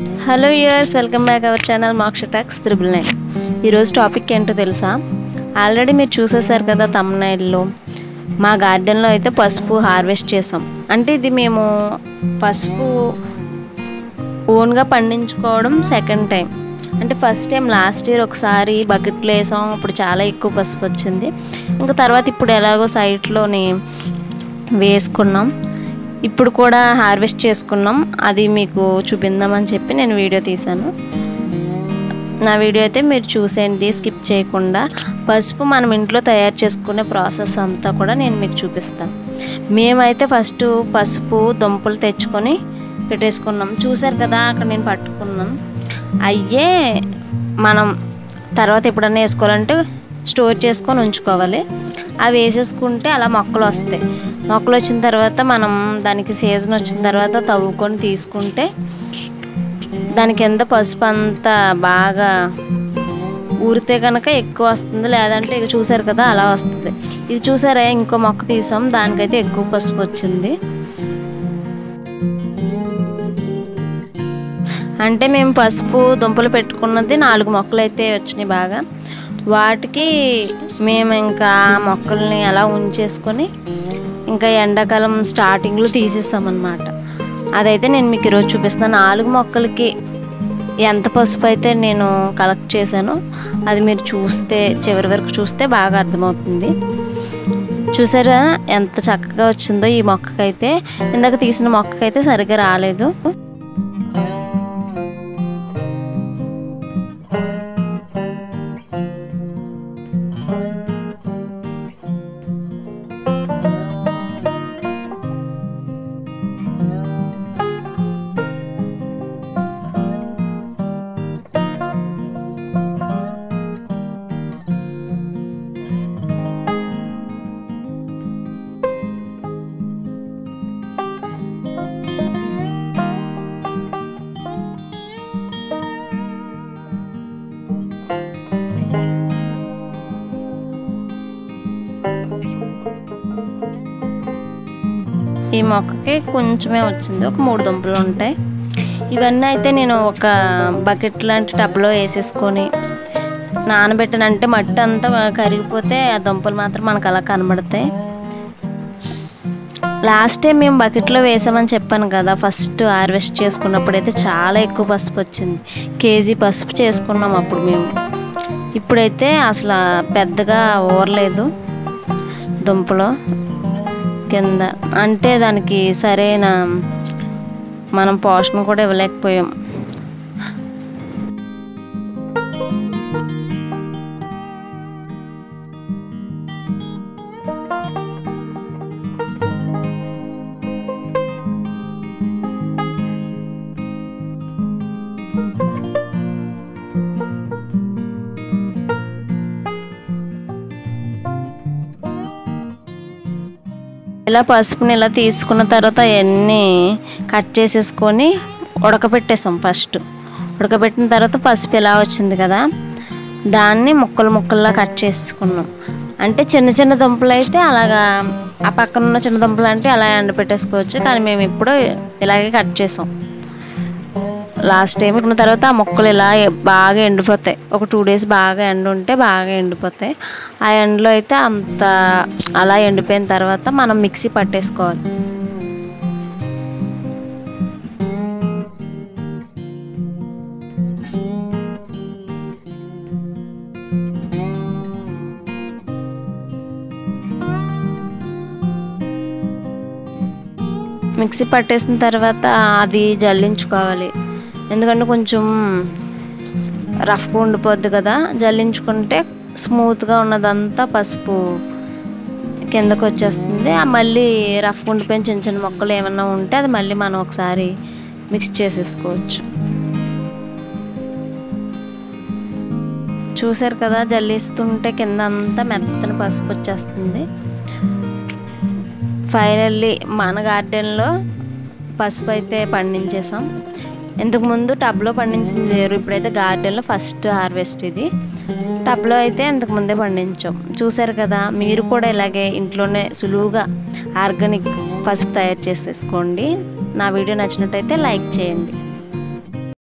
hello viewers welcome back our channel మాక్ష talks triple nine ఈరోజు topic ఏంటో తెలుసా ఆల్రెడీ మీరు చూసేసారు కదా తమిళనాడులో మా గార్డెన్లో అయితే పసుపు హార్వెస్ట్ చేసాం అంటే ఇది మేము పసుపు ఓన్గా పండించుకోవడం సెకండ్ టైం అంటే ఫస్ట్ టైం లాస్ట్ ఇయర్ ఒకసారి బకెట్లో వేసాం అప్పుడు చాలా ఎక్కువ పసుపు వచ్చింది ఇంకా తర్వాత ఇప్పుడు ఎలాగో సైట్లోని వేసుకున్నాం ఇప్పుడు కూడా హార్వెస్ట్ చేసుకున్నాం అది మీకు చూపిందామని చెప్పి నేను వీడియో తీశాను నా వీడియో అయితే మీరు చూసేయండి స్కిప్ చేయకుండా పసుపు మనం ఇంట్లో తయారు చేసుకునే ప్రాసెస్ అంతా కూడా నేను మీకు చూపిస్తాను మేమైతే ఫస్ట్ పసుపు దుంపలు తెచ్చుకొని పెట్టేసుకున్నాం చూసారు కదా అక్కడ నేను పట్టుకున్నాను అయ్యే మనం తర్వాత ఎప్పుడన్నా వేసుకోవాలంటే స్టోర్ చేసుకొని ఉంచుకోవాలి అవి వేసేసుకుంటే అలా మొక్కలు వస్తాయి మొక్కలు వచ్చిన తర్వాత మనం దానికి సీజన్ వచ్చిన తర్వాత తవ్వుకొని తీసుకుంటే దానికి ఎంత పసుపు అంతా బాగా ఊరితే కనుక ఎక్కువ వస్తుంది లేదంటే ఇక చూసారు కదా అలా వస్తుంది ఇది చూసారా ఇంకో మొక్క తీసాం దానికైతే ఎక్కువ పసుపు వచ్చింది అంటే మేము పసుపు దుంపలు పెట్టుకున్నది నాలుగు మొక్కలు అయితే వచ్చినాయి బాగా వాటికి మేము ఇంకా ఆ మొక్కల్ని అలా ఉంచేసుకొని ఇంకా ఎండాకాలం స్టార్టింగ్లో తీసేస్తామన్నమాట అదైతే నేను మీకు ఈరోజు చూపిస్తాను నాలుగు మొక్కలకి ఎంత పసుపు అయితే నేను కలెక్ట్ చేశానో అది మీరు చూస్తే చివరి వరకు చూస్తే బాగా అర్థమవుతుంది చూసారా ఎంత చక్కగా వచ్చిందో ఈ మొక్కకైతే ఇందాక తీసిన మొక్కకైతే సరిగ్గా రాలేదు ఈ మొక్కకి కొంచెమే వచ్చింది ఒక మూడు దుంపలు ఉంటాయి ఇవన్నీ అయితే నేను ఒక బకెట్ లాంటి టబ్లో వేసేసుకొని నానబెట్టానంటే మట్టి అంతా కరిగిపోతే ఆ దుంపలు మాత్రం మనకు అలా కనబడతాయి లాస్ట్ టైం మేము బకెట్లో వేసామని చెప్పాను కదా ఫస్ట్ హార్వెస్ట్ చేసుకున్నప్పుడు అయితే చాలా ఎక్కువ పసుపు వచ్చింది కేజీ పసుపు చేసుకున్నాం అప్పుడు మేము ఇప్పుడైతే అసలు పెద్దగా ఊరలేదు దుంపలు కింద అంటే దానికి సరైన మనం పోషణ కూడా ఇవ్వలేకపోయాం ఇలా పసుపుని ఇలా తీసుకున్న తర్వాత అవన్నీ కట్ చేసేసుకొని ఉడకబెట్టేసాం ఫస్ట్ ఉడకబెట్టిన తర్వాత పసుపు ఇలా వచ్చింది కదా దాన్ని ముక్కలు ముక్కల్లా కట్ చేసుకున్నాం అంటే చిన్న చిన్న దుంపలు అయితే అలాగా ఆ పక్కన ఉన్న చిన్న దుంపలు అంటే అలా ఎండపెట్టేసుకోవచ్చు కానీ మేము ఇప్పుడు ఇలాగే కట్ చేసాం లాస్ట్ టైం ఉన్న తర్వాత ఆ మొక్కలు ఇలా బాగా ఎండిపోతాయి ఒక టూ డేస్ బాగా ఎండ ఉంటే బాగా ఎండిపోతాయి ఆ ఎండలో అయితే అంత అలా ఎండిపోయిన తర్వాత మనం మిక్సీ పట్టేసుకోవాలి మిక్సీ పట్టేసిన తర్వాత అది జల్లించుకోవాలి ఎందుకంటే కొంచెం రఫ్గా ఉండిపోద్ది కదా జల్లించుకుంటే స్మూత్గా ఉన్నదంతా పసుపు కిందకు వచ్చేస్తుంది ఆ మళ్ళీ రఫ్గా ఉండిపోయిన చిన్న చిన్న మొక్కలు ఏమన్నా ఉంటే అది మళ్ళీ మనం ఒకసారి మిక్స్ చేసేసుకోవచ్చు చూసారు కదా జల్లిస్తుంటే కింద అంతా మెత్తని పసుపు వచ్చేస్తుంది ఫైనల్లీ మన గార్డెన్లో పసుపు అయితే పండించేసాం ఇంతకుముందు టబ్లో పండించింది వేరు ఇప్పుడైతే గార్డెన్లో ఫస్ట్ హార్వెస్ట్ ఇది టబ్లో అయితే ఇంతకుముందే పండించాం చూసారు కదా మీరు కూడా ఇలాగే ఇంట్లోనే సులువుగా ఆర్గానిక్ పసుపు తయారు చేసేసుకోండి నా వీడియో నచ్చినట్టయితే లైక్ చేయండి